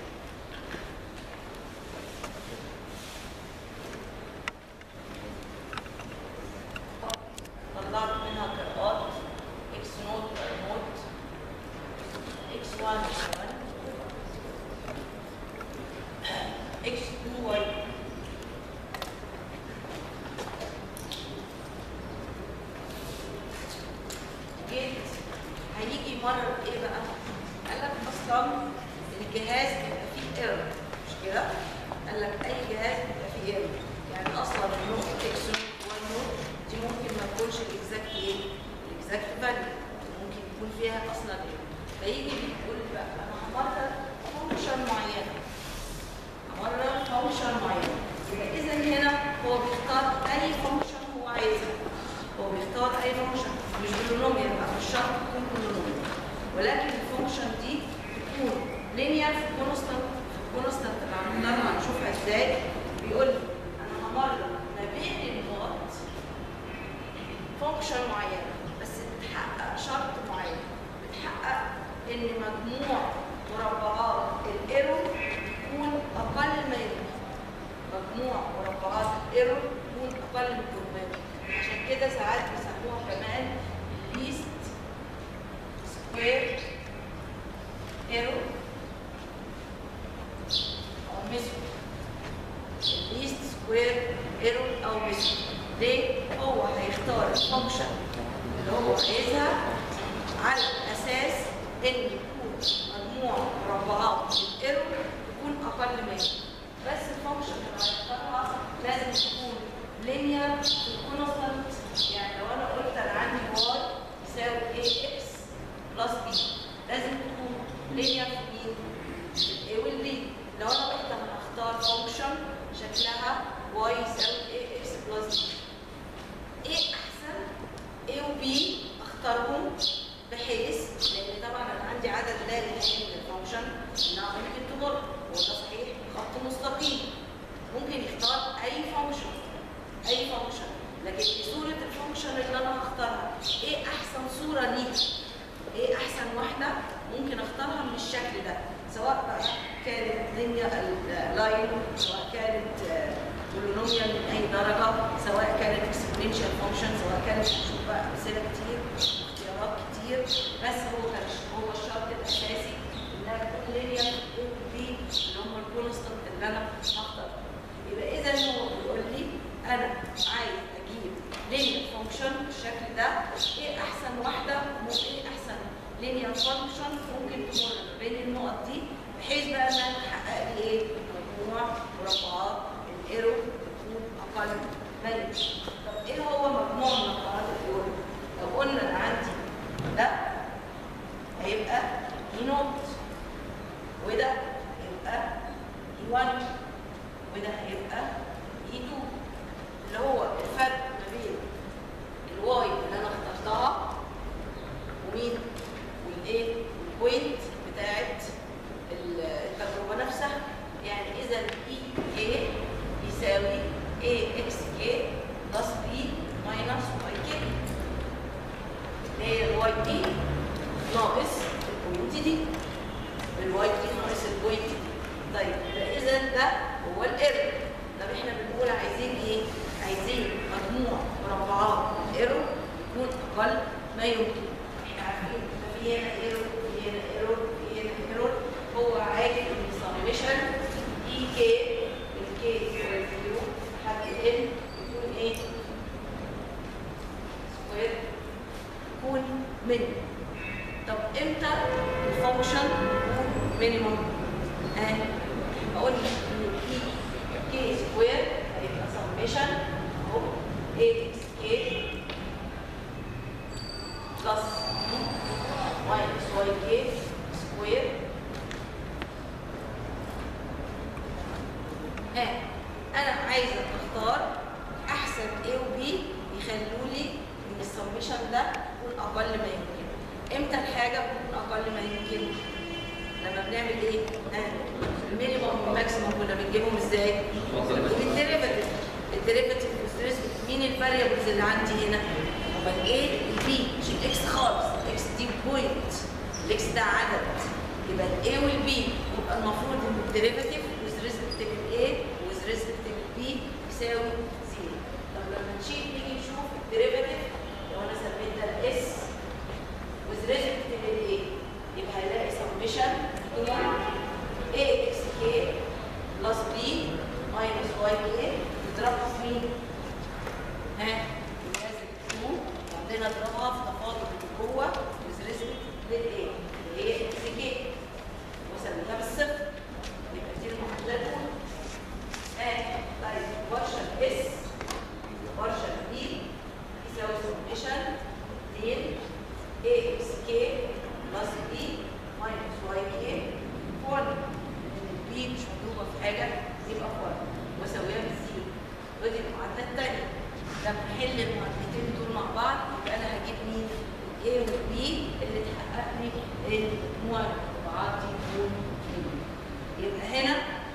طلعت منها قراءات اكس نوت واي نوت اكس 1 كمان اكس 2 واي جيت هيجي مرة بايه بقى؟ قال لك اصلا الجهاز بيبقى فيه ايرور مش كده؟ قال لك اي جهاز بيبقى فيه ايرور يعني اصلا النوت اكس نوت واي نوت دي ممكن ما تكونش الاكزاكت ايه؟ الاكزاكت فاليو ممكن يكون فيها اصلا ايه؟ فيجي بيقول بقى انا همرر فانكشن معينه همرر فانكشن معينه يبقى اذا هنا هو بيختار اي فانكشن هو عايزها هو بيختار اي فانكشن مش بولينوميال بقى مش شرط تكون بولينوميال ولكن الفانكشن دي تكون لينير في كونستانت كونستانت اللي هنقدر هنشوفها ازاي بيقول لي انا همرر ما بين النقط فانكشن معينه بس بتحقق شرط معين بتحقق ان مجموع مربعات الايرور يكون اقل ما يمكن مجموع مربعات الايرور يكون اقل من الكربات عشان كده ساعات بيسموها كمان least square error او method least square error او method ليه؟ هو هيختار الفانكشن اللي هو عايزها على اساس ان يكون مجموع مربعات الايرور يكون اقل من بس الفانكشن اللي هيختارها لازم تكون لينير كونستانت يعني لو انا قلت انا عندي واي يساوي اي اكس بلس بي لازم تكون لينير في مين؟ في الاي والبي لو انا قلت انا هختار فانكشن شكلها واي يساوي اي اكس بلس بي ايه احسن A و B اختارهم بحيث لان طبعا انا عندي عدد لا نهائي من الفانكشن انها ممكن تمر وده صحيح خط مستقيم ممكن يختار اي فانكشن اي فانكشن لكن في صوره الفانكشن اللي انا هختارها ايه احسن صوره ليها ايه احسن واحده ممكن اختارها من الشكل ده سواء بقى كانت لينيا لاين سواء كانت بولينوميال من اي درجه سواء كانت اكسبوننشال فانكشن سواء كانت بنشوف بقى امثله كتير اختيارات كتير بس هو كان هو الشرط الاساسي انها تكون لينيا اي بي اللي هم الكونستنت اللي انا هختارها يبقى اذا هو بيقول لي انا عايز اجيب لينير فانكشن بالشكل ده ايه احسن واحده وايه احسن لينير فانكشن ممكن تمر ما بين النقط دي بحيث بقى انها تحقق لي ايه مجموع مربعات الايرو تكون اقل من طب ايه هو مجموع مربعات الايرو لو قلنا انا عندي ده هيبقى اي نوت وده يبقى اي 1 وده هيبقى اي 2 اللي هو الفرق ما بين الواي اللي انا اخترتها ومين والايه والبوينت بتاعت التجربه نفسها يعني اذا اي كي يساوي اي اكس كي بلس بي ماينس واي كي اللي هي الواي دي ناقص البوينت دي الواي دي ناقص البوينت دي طيب يبقى اذا ده هو الايرور طب احنا بنقول عايزين ايه؟ عايزين مجموع مربعات الايرور يكون اقل ما يمكن احنا عارفين ان في هنا ايرور في هنا ايرور في هنا ايرور هو عارف ان السميشن اي كي الكي سكوير زيرو لحد ال يكون ايه؟ سكوير يكون من طب امتى الفانكشن يكون مينيموم؟ ها اقول لك ان اي كي سكوير هيبقى سميشن اهو اي اكس كي بلس ماينس واي كي سكوير ها انا عايزه اختار احسن A و B يخلوا لي ان السميشن ده يكون اقل ما يمكن امتى الحاجه بتكون اقل ما يمكن لما بنعمل ايه؟ ها المينيموم والماكسيموم كنا بنجيبهم ازاي؟ بالديريفاتيف الديريفاتيف والستريس مين الفاريبلز اللي عندي هنا؟ هو الايه البي مش الاكس خالص الاكس دي بوينت الاكس ده عدد يبقى الاي والبي يبقى المفروض ان الديريفاتيف with respect to A with respect to B يساوي زيرو طب لما نشيل نيجي نشوف الديريفاتيف لو انا سميت ده الاس with respect to A يبقى هلاقي سميشن A x k بلس B minus y k تضربها في مين؟ ها؟ لازم 2 وبعدين اضربها في تفاضل اللي جوه with respect للايه؟ اللي هي x k واسميها بالصفر يبقى دي المعادله الاولى ها طيب بارشل اس بارشل بي يساوي سميشن 2 a x k بلس b ماينس y k 1 البي مش مضروبه في حاجه يبقى 1 واساويها بالزيرو ودي المعادله الثانيه لما احل المعادلتين دول مع بعض يبقى انا هجيب مين؟ A وB اللي تحقق لي المجموع المربعات دي تكون مين؟ يبقى هنا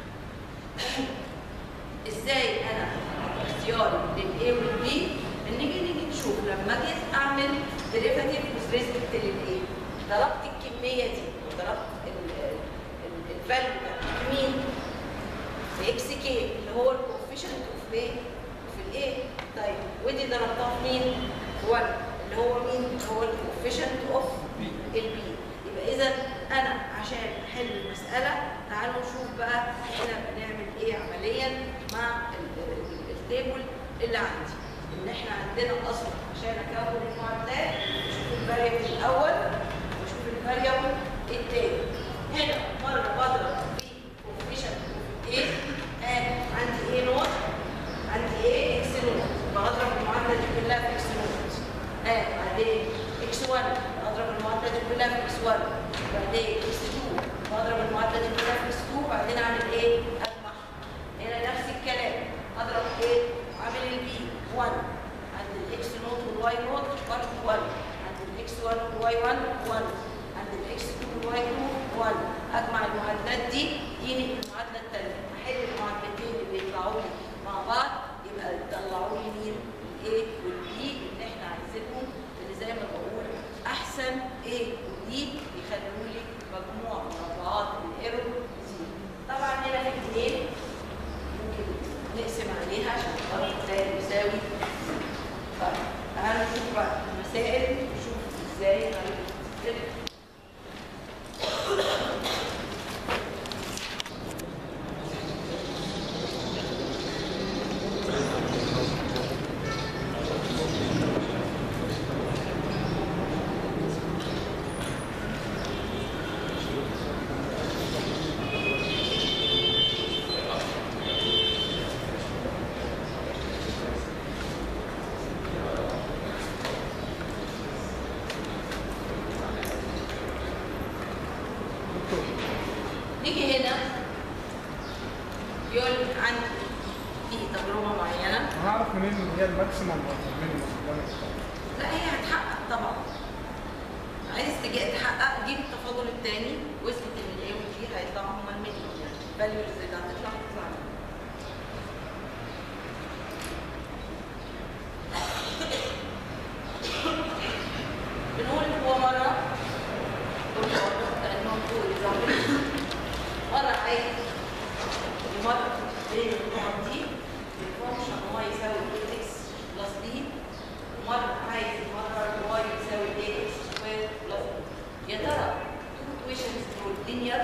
ازاي انا اختياري للاي والبي بنيجي نيجي نشوف لما جيت اعمل ديريفاتيف with respect للايه ضربت الكميه دي وضربت الفاليو ده في مين؟ في اكس كي اللي هو الكوفيشنت اوف ايه؟ في الايه؟ طيب ودي ضربتها في مين؟ في 1 اللي هو مين؟ اللي هو الكوفيشنت اوف البي يبقى اذا انا عشان احل المساله تعالوا نشوف بقى احنا بنعمل ايه عمليا مع ال- ال- التيبل اللي عندي ان احنا عندنا اصلا عشان اكون المعادلات اشوف الفاريبل الاول واشوف الفاريبل الثاني هنا مره بضرب في كوفيشنت ايه آه عندي ايه نوت عندي ايه اكس نوت بضرب المعادله دي كلها في اكس نوت اه بعدين اكس 1 بضرب المعادله دي كلها في اكس 1 بعدين اكس 2 بضرب المعادله دي كلها في اكس 2 بعدين اعمل ايه؟ اجمع هنا نفس الكلام اضرب ايه؟ عامل البي 1 عند الاكس نوت والواي نوت برضه 1 عند الاكس 1 والواي 1 1 عند الاكس 2 والواي 2 1 اجمع المعادلات دي يجيني المعادله الثانيه احل المعادلتين اللي يطلعوا لي مع بعض يبقى يطلعوا لي مين؟ الايه والبي اللي احنا عايزينهم اللي زي ما بقول احسن A ودي يخلوا لي نيجي هنا يقول عندي في تجربه معينه هعرف منين ان هي الماكسيمم ولا المينيمم اللي انا بختاره؟ لا هي هتحقق طبعا عايز تجي تحقق جيب التفاضل الثاني وصلت ان الاي والبي هيطلعوا هما المينيمم يعني الفاليوز اللي هتطلع هتطلع بنقول هو مره كانهم تو اكزامبل مره عايز يمر بين النقط دي الفانكشن هو يساوي اكس بلس بي ومره عايز يمرر واي يساوي اكس سكوير بلس بي يا ترى تو ايكويشنز دول لينير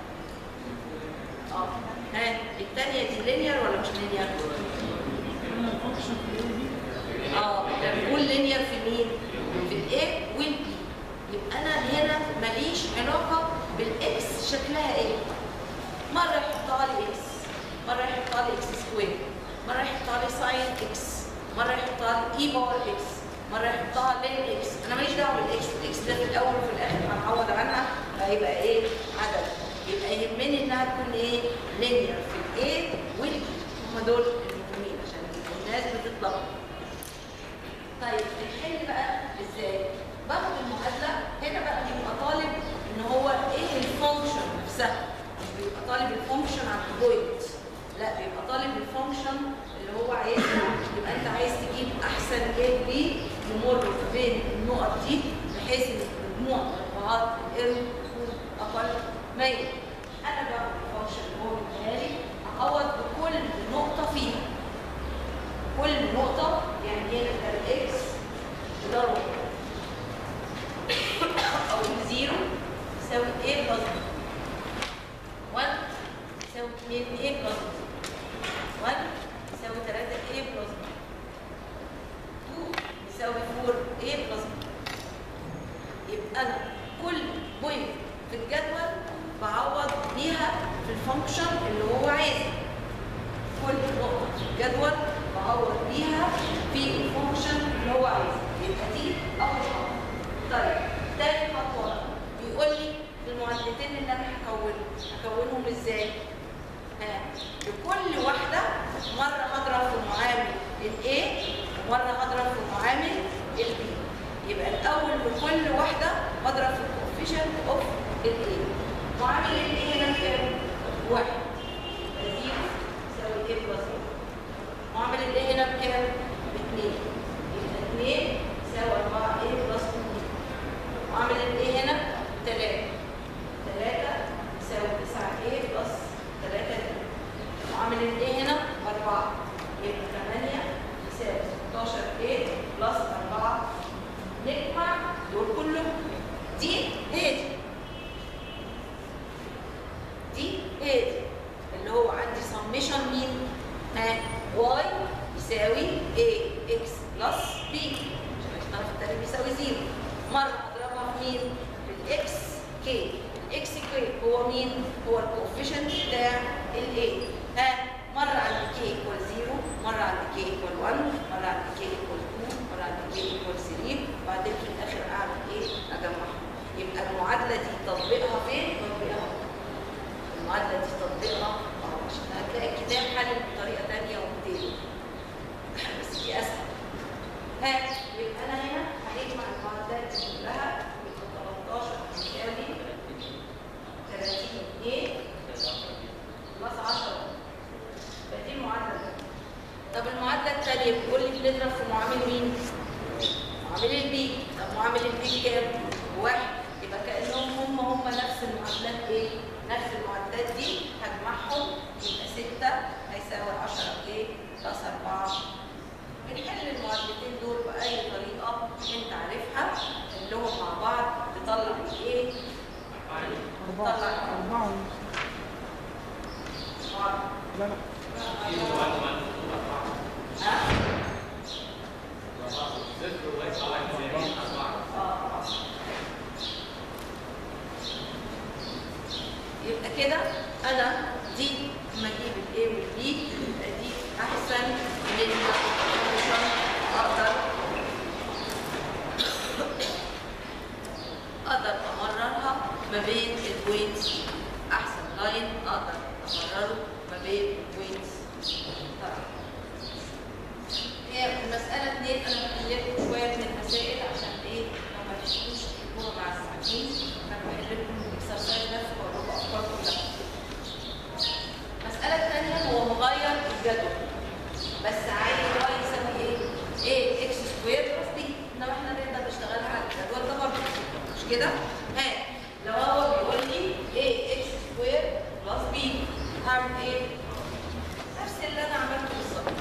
اه ها الثانيه دي لينير ولا مش لينير؟ انا الفانكشن في الاي دي اه ده بنقول لينير في مين؟ في الاي والبي يبقى انا هنا ماليش علاقه بالاكس شكلها ايه؟ مره يحطها لي اكس مره يحطها لي اكس سكوير مره يحطها لي ساين اكس مره يحطها لي اي باور اكس مره يحطها لين اكس انا ماليش دعوه بالاكس الاكس ده في الاول وفي الاخر هنعوض عنها فهيبقى ايه؟ عدد يبقى يهمني انها تكون ايه؟ لينير في الاي والبي هم دول المهمين عشان الناس بتطلب طيب بنحل بقى ازاي؟ باخد المعادله هنا بقى بيبقى طالب ان هو ايه الفانكشن نفسها مش بيبقى طالب الفانكشن على البوينت لا بيبقى طالب الفانكشن اللي هو عايزها يبقى انت عايز تجيب احسن ايه بي يمر بين النقط دي بحيث ان مجموع مربعات الايرو تكون اقل ما يمكن. انا باخد الفانكشن اللي هو مديها لي اعوض بكل نقطه فيها كل نقطة يعني هنا ده الاكس وده ربع أو زيرو يساوي a بلس b 1 يساوي 2 a بلس b 1 يساوي 3 a بلس b 2 يساوي 4 a بلس b يبقى أنا كل بوينت في الجدول بعوض بيها في الفانكشن اللي هو عايزها كل نقطة في الجدول بعوض بيها في الفانكشن اللي هو عايزها يبقى دي أول خطوة. طيب تاني خطوة بيقول لي المعادلتين اللي أنا هكونهم هكونهم إزاي؟ ها لكل واحدة مرة هضرب في معامل ال A ومرة هضرب في معامل ال B يبقى الأول لكل واحدة بضرب في الكوفيشنت أوف ال A معامل ال A هنا كام؟ واحد زيرو يساوي A بلس A معامل ال A هنا بكام؟ باثنين يبقى 2 يساوي 4 A بلس 2 معامل ال A هنا 3 3 يساوي 9 A بلس 3 معامل ال A هنا 4 يبقى 8 يساوي 16 A بلس 4 نجمع دول كلهم دي هي دي دي هي دي اللي هو عندي سميشن مين؟ ها y يساوي a x بلس b عشان الطرف التاني بيساوي زيرو مرة اضربها في مين؟ في الاكس k الاكس k هو مين؟ هو الكوفيشنت بتاع ال a ها مرة عند k equal 0 مرة عند k equal 1 مرة عند k equal 2 مرة عند k equal 3 وبعدين في الآخر أعمل إيه؟ أجمعهم يبقى المعادلة دي تطبيقها فين؟ تطبيقها المعادلة دي تطبيقها أهو عشان هتلاقي الكتاب حل بطريقة تانية ومثيرة بس دي أسهل ها يبقى أنا هنا هنجمع المعادلات دي كلها يبقى 13 يساوي 30 إيه؟ بلس 10 فدي المعادلة طب المعادلة التانية بيقول لي بنضرب في معامل مين؟ معامل البي طب معامل البي كام؟ واحد يبقى كأنهم هم هم نفس المعادلات ايه؟ نفس المعادلات دي هجمعهم يبقى 6 هيساوي 10 ايه؟ بلس 4 بنحل المعادلتين دول بأي طريقة انت عارفها نحلهم مع بعض نطلع الايه؟ أربعة طلع. أربعة ونص. بعض. لا لا ها؟ صفر لغايه واحد زائد أربعة. يبقى كده انا دي لما اجيب الاي والبي يبقى دي احسن من الفانكشن اقدر اقدر امررها ما بين البوينتس احسن لاين اقدر اقرره ما بين ويتس طيب هي المسألة اتنين أنا بحللكم شوية من المسائل عشان إيه لو ما تحلوش تحلوها مع الساعتين أنا بحللكم الإكسرسايز ده وأقول لكم أفكار كلها. المسألة التانية هو مغير الجدول بس عايز واي يساوي إيه؟ إيه إكس سكوير بلس بي إنما إحنا نقدر نشتغلها على الجدول ده برضه مش كده؟ ها لو هو بيقول لي إيه إكس سكوير بلس بي هعمل إيه؟ نفس اللي أنا عملته بالظبط.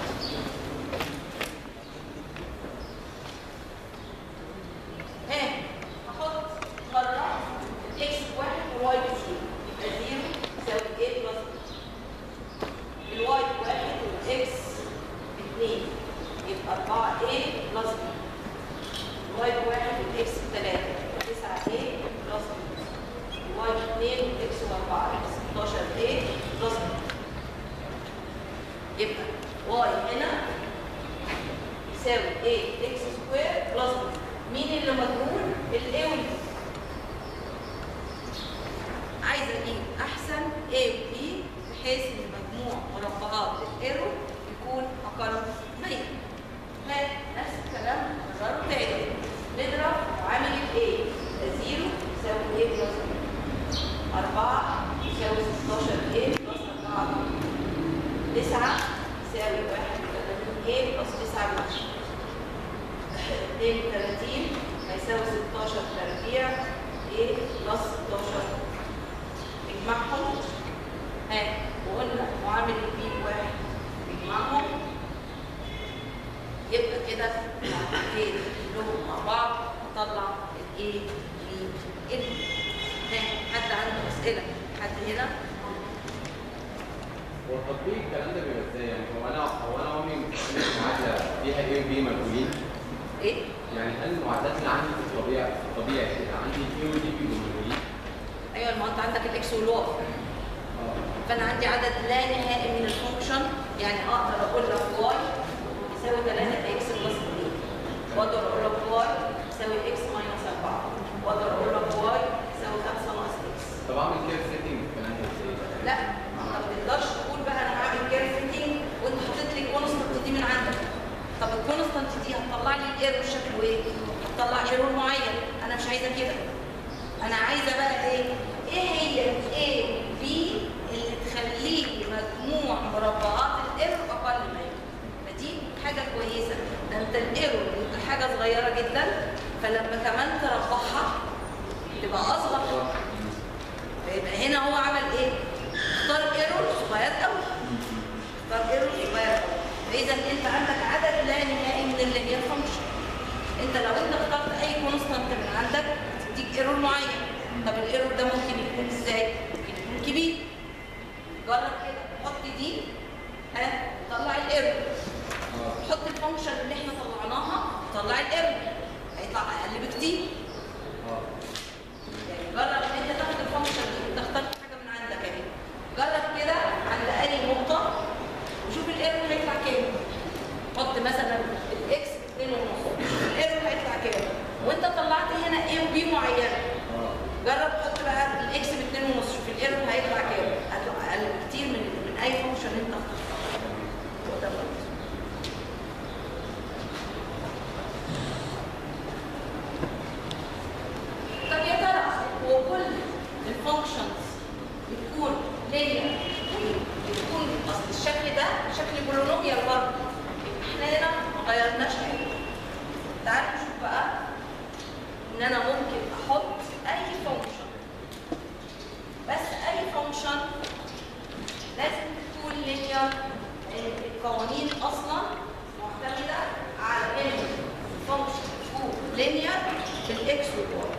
ها هحط بره اكس بواحد وواي بزيرو يبقى زيرو يساوي ايه بلس بي الواي بواحد والاكس باثنين يبقى 4 ايه بلس بي الواي بواحد والاكس بثلاثة يبقى 9 ايه بلس بي الواي باثنين والاكس باربعة يبقى 16 ايه بلس بي يبقى واي هنا يساوي a x سكوير بلس b مين اللي مجهول؟ ال a وال b عايزه اجيب احسن a و b بحيث ان مجموع مربعات الايرو يكون اقل 100 ها نفس الكلام نكرره تاني نضرب عامل ال a يبقى 0 يساوي a بلس b 4 يساوي 16 a بلس 4 9 يساوي 31 a بلس 9 بلس 32 هيساوي 16 تربيع a بلس 16 اجمعهم ها وقلنا معامل البي بواحد اجمعهم يبقى كده معادلتين كلهم مع بعض اطلع الاي بي ال ها حد عنده اسئله حد هنا هو تطبيق الكلام ده بيبقى ازاي يعني هو انا هو انا عمري ما كنت معادله فيها اي وبي مجهولين ايه يعني هل المعادلات اللي عندي في الطبيعه في الطبيعي كده عندي اي ودي بيبقوا مجهولين؟ ايوه ما انت عندك الاكس والواي اه فانا عندي عدد لا نهائي من الفانكشن يعني اقدر اقول لك واي يساوي 3 اكس بلس 2 واقدر اقول لك واي يساوي اكس ماينس 4 واقدر اقول لك واي يساوي 5 ناقص اكس طب اعمل كيف سيتنج الكلام ده ازاي؟ لا ما تقدرش تقول بقى انا هعمل كير فيتنج وانت حاطط لي كونستنت دي من عندك طب الكونستنت دي هتطلع لي الايرور شكله ايه؟ هتطلع ايرور معين انا مش عايزه كده انا عايزه بقى ايه؟ ايه هي الاي بي اللي تخليه مجموع مربعات الايرور اقل منه فدي حاجه كويسه ده انت الايرور يبقى حاجه صغيره جدا فلما كمان تربحها تبقى اصغر فيبقى هنا هو عمل ايه؟ اختار ايرور صغير قوي اختار ايرور صغير قوي فاذا انت عندك عدد لا نهائي من اللي هي الفانكشن انت لو انت اخترت اي كونستانت من عندك تديك ايرور معين طب الايرور ده ممكن يكون ازاي؟ ممكن يكون كبير جرب كده حط دي ها طلع الايرور حط الفانكشن اللي احنا طلعناها طلع الايرور هيطلع اقل بكتير اه يعني جرب ان انت تاخد الفانكشن دي انت اخترت حاجه من عندك اهي جرب كده عند اي نقطه وشوف الايرور هيطلع كام حط مثلا الاكس 2 ونص شوف الايرور هيطلع كام وانت طلعت هنا ايه وبي معينه اه جرب حط بقى الاكس ب 2 ونص شوف الايرور هيطلع كام هيطلع اقل كتير من من اي فانكشن انت اخترتها هو ده برضه. طب يا ترى هو كل الفانكشنز بتكون لينير بتكون اصل الشكل ده شكل بولينوميال برضه احنا هنا ما غيرناش حاجه تعالوا نشوف بقى ان انا ممكن احط اي فانكشن بس اي فانكشن لازم تكون لينير القوانين اصلا معتمده على ان الفانكشن تكون لينير بالاكس والواي